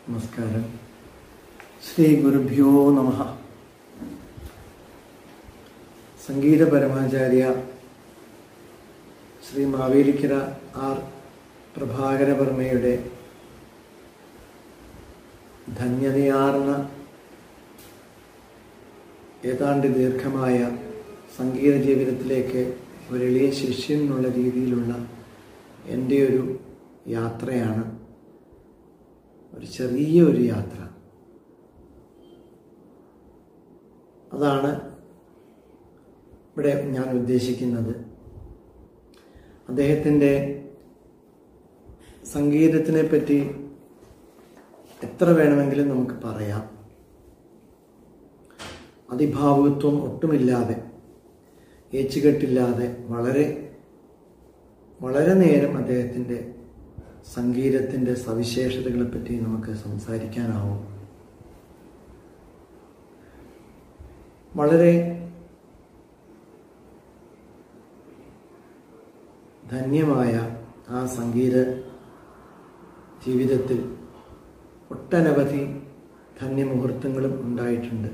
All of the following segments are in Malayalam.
നമസ്കാരം ശ്രീ ഗുരുഭ്യോ നമ സംഗീത പരമാചാര്യ ശ്രീ മാവേലിക്കര ആർ പ്രഭാകരവർമ്മയുടെ ധന്യതയാർന്ന ഏതാണ്ട് ദീർഘമായ സംഗീത ജീവിതത്തിലേക്ക് ഒരു എളിയ ശിഷ്യൻ എന്നുള്ള രീതിയിലുള്ള എൻ്റെ ഒരു യാത്രയാണ് ഒരു ചെറിയ ഒരു യാത്ര അതാണ് ഇവിടെ ഞാൻ ഉദ്ദേശിക്കുന്നത് അദ്ദേഹത്തിൻ്റെ സംഗീതത്തിനെ പറ്റി എത്ര വേണമെങ്കിലും നമുക്ക് പറയാം അതിഭാവുകത്വം ഒട്ടുമില്ലാതെ ഏച്ചുകെട്ടില്ലാതെ വളരെ വളരെ നേരം അദ്ദേഹത്തിൻ്റെ സംഗീതത്തിൻ്റെ സവിശേഷതകളെ പറ്റി നമുക്ക് സംസാരിക്കാനാവും വളരെ ധന്യമായ ആ സംഗീത ജീവിതത്തിൽ ഒട്ടനവധി ധന്യമുഹൂർത്തങ്ങളും ഉണ്ടായിട്ടുണ്ട്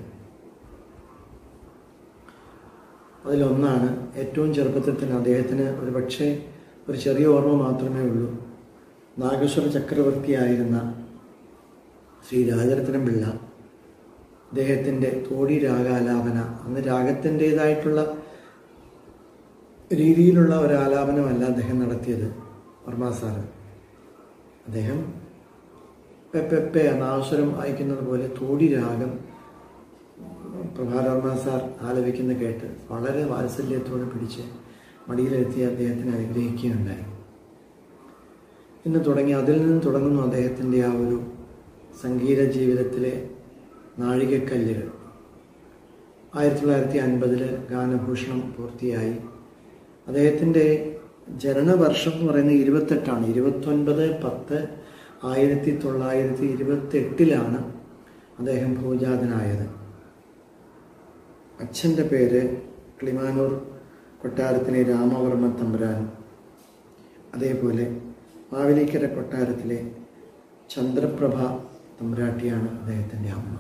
അതിലൊന്നാണ് ഏറ്റവും ചെറുപ്പത്തിൽ തന്നെ അദ്ദേഹത്തിന് ഒരു പക്ഷേ ഒരു ചെറിയ ഓർമ്മ മാത്രമേ ഉള്ളൂ നാഗേശ്വര ചക്രവർത്തിയായിരുന്ന ശ്രീ രാജരത്നം പിള്ള അദ്ദേഹത്തിൻ്റെ തോടി രാഗാലാപന അന്ന് രാഗത്തിൻ്റെതായിട്ടുള്ള രീതിയിലുള്ള ഒരു ആലാപനമല്ല അദ്ദേഹം നടത്തിയത് വർമ്മ സാറ് അദ്ദേഹം പെപ്പെപ്പെ നാഗസ്വരം വായിക്കുന്നത് പോലെ തോടി രാഗം പ്രഭാവർമ്മ സാർ ആലപിക്കുന്ന കേട്ട് വളരെ വാത്സല്യത്തോടെ പിടിച്ച് മടിയിലെത്തി അദ്ദേഹത്തിനെ അനുഗ്രഹിക്കുകയുണ്ടായി ഇന്ന് തുടങ്ങി അതിൽ നിന്ന് തുടങ്ങുന്നു അദ്ദേഹത്തിൻ്റെ ആ ഒരു സംഗീത ജീവിതത്തിലെ നാഴികക്കല്ലുകൾ ആയിരത്തി തൊള്ളായിരത്തി അൻപതിൽ ഗാനഭൂഷണം പൂർത്തിയായി അദ്ദേഹത്തിൻ്റെ ജനനവർഷം എന്ന് പറയുന്നത് ഇരുപത്തെട്ടാണ് ഇരുപത്തൊൻപത് പത്ത് ആയിരത്തി തൊള്ളായിരത്തി ഇരുപത്തെട്ടിലാണ് അദ്ദേഹം ഭൂജാതനായത് അച്ഛൻ്റെ പേര് ക്ലിമാനൂർ കൊട്ടാരത്തിലെ രാമവർമ്മ തമ്പുരാൻ അതേപോലെ മാവേലിക്കര കൊട്ടാരത്തിലെ ചന്ദ്രപ്രഭ തമ്പുരാട്ടിയാണ് അദ്ദേഹത്തിൻ്റെ അമ്മ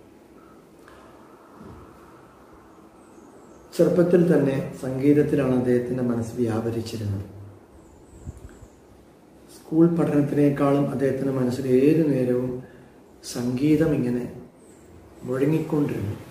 ചെറുപ്പത്തിൽ തന്നെ സംഗീതത്തിലാണ് അദ്ദേഹത്തിൻ്റെ മനസ്സ് വ്യാപരിച്ചിരുന്നത് സ്കൂൾ പഠനത്തിനേക്കാളും അദ്ദേഹത്തിൻ്റെ മനസ്സിൽ ഏതു നേരവും സംഗീതം ഇങ്ങനെ മുഴങ്ങിക്കൊണ്ടിരുന്നു